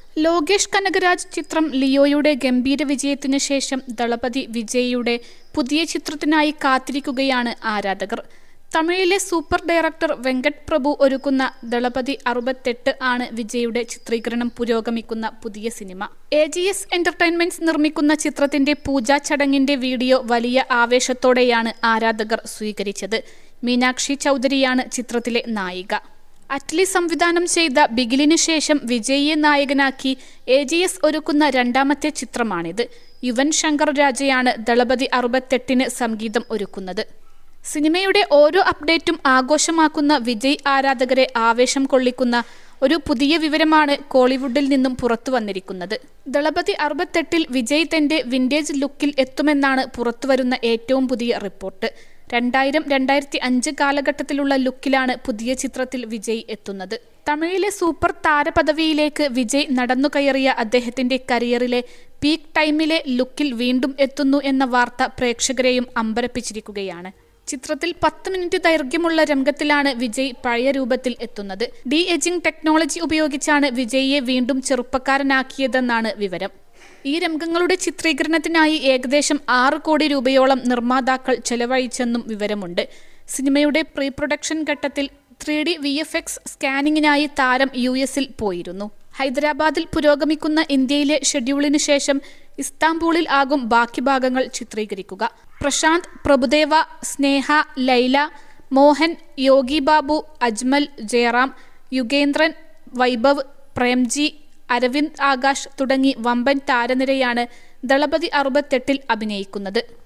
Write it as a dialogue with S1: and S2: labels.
S1: ലോകേഷ് കനകരാജ് ചിത്രം ലിയോയുടെ ഗംഭീര വിജയത്തിനു ശേഷം ദളപതി വിജയിയുടെ പുതിയ ചിത്രത്തിനായി കാത്തിരിക്കുകയാണ് ആരാധകർ തമിഴിലെ സൂപ്പർ ഡയറക്ടർ വെങ്കട് പ്രഭു ഒരുക്കുന്ന ദളപതി അറുപത്തെട്ട് ആണ് വിജയുടെ ചിത്രീകരണം പുരോഗമിക്കുന്ന പുതിയ സിനിമ എ ജി എസ് എന്റർടൈൻമെന്റ്സ് നിർമ്മിക്കുന്ന ചിത്രത്തിന്റെ പൂജാ ചടങ്ങിന്റെ വീഡിയോ വലിയ ആവേശത്തോടെയാണ് ആരാധകർ സ്വീകരിച്ചത് മീനാക്ഷി ചൗധരിയാണ് ചിത്രത്തിലെ നായിക അറ്റ്ലി സംവിധാനം ചെയ്ത ബിഗിലിനു ശേഷം വിജയിയെ നായകനാക്കി എ ജി എസ് ഒരുക്കുന്ന രണ്ടാമത്തെ ചിത്രമാണിത് യുവൻ ശങ്കർ രാജയാണ് ദളപതി അറുപത്തെട്ടിന് സംഗീതം ഒരുക്കുന്നത് സിനിമയുടെ ഓരോ അപ്ഡേറ്റും ആഘോഷമാക്കുന്ന വിജയ് ആരാധകരെ ആവേശം കൊള്ളിക്കുന്ന ഒരു പുതിയ വിവരമാണ് കോളിവുഡിൽ നിന്നും പുറത്തു വന്നിരിക്കുന്നത് ദളപതി അറുപത്തെട്ടിൽ വിജയ് തന്റെ വിന്റേജ് ലുക്കിൽ എത്തുമെന്നാണ് പുറത്തുവരുന്ന ഏറ്റവും പുതിയ റിപ്പോർട്ട് രണ്ടായിരം രണ്ടായിരത്തി അഞ്ച് കാലഘട്ടത്തിലുള്ള ലുക്കിലാണ് പുതിയ ചിത്രത്തിൽ വിജയ് എത്തുന്നത് തമിഴിലെ സൂപ്പർ താരപദവിയിലേക്ക് വിജയ് നടന്നുകയറിയ അദ്ദേഹത്തിന്റെ കരിയറിലെ പീക്ക് ടൈമിലെ ലുക്കിൽ വീണ്ടും എത്തുന്നു എന്ന വാർത്ത പ്രേക്ഷകരെയും അമ്പരപ്പിച്ചിരിക്കുകയാണ് ചിത്രത്തിൽ പത്ത് മിനിറ്റ് ദൈർഘ്യമുള്ള രംഗത്തിലാണ് വിജയ് പഴയ രൂപത്തിൽ എത്തുന്നത് ഡി എജിംഗ് ടെക്നോളജി ഉപയോഗിച്ചാണ് വിജയിയെ വീണ്ടും ചെറുപ്പക്കാരനാക്കിയതെന്നാണ് വിവരം ഈ രംഗങ്ങളുടെ ചിത്രീകരണത്തിനായി ഏകദേശം ആറ് കോടി രൂപയോളം നിർമ്മാതാക്കൾ ചെലവഴിച്ചെന്നും വിവരമുണ്ട് സിനിമയുടെ പ്രീ പ്രൊഡക്ഷൻ ഘട്ടത്തിൽ three D V F X സ്കാനിങ്ങിനായി താരം യു എസിൽ പോയിരുന്നു ഹൈദരാബാദിൽ പുരോഗമിക്കുന്ന ഇന്ത്യയിലെ ഷെഡ്യൂളിന് ശേഷം ഇസ്താംബൂളിൽ ആകും ബാക്കി ഭാഗങ്ങൾ ചിത്രീകരിക്കുക പ്രശാന്ത് പ്രഭുദേവ സ്നേഹ ലൈല മോഹൻ യോഗി ബാബു അജ്മൽ ജയറാം യുഗേന്ദ്രൻ വൈഭവ് പ്രേംജി അരവിന്ദ് ആകാശ് തുടങ്ങി വമ്പൻ താരനിരയാണ് ദളപതി അറുപത്തെട്ടിൽ അഭിനയിക്കുന്നത്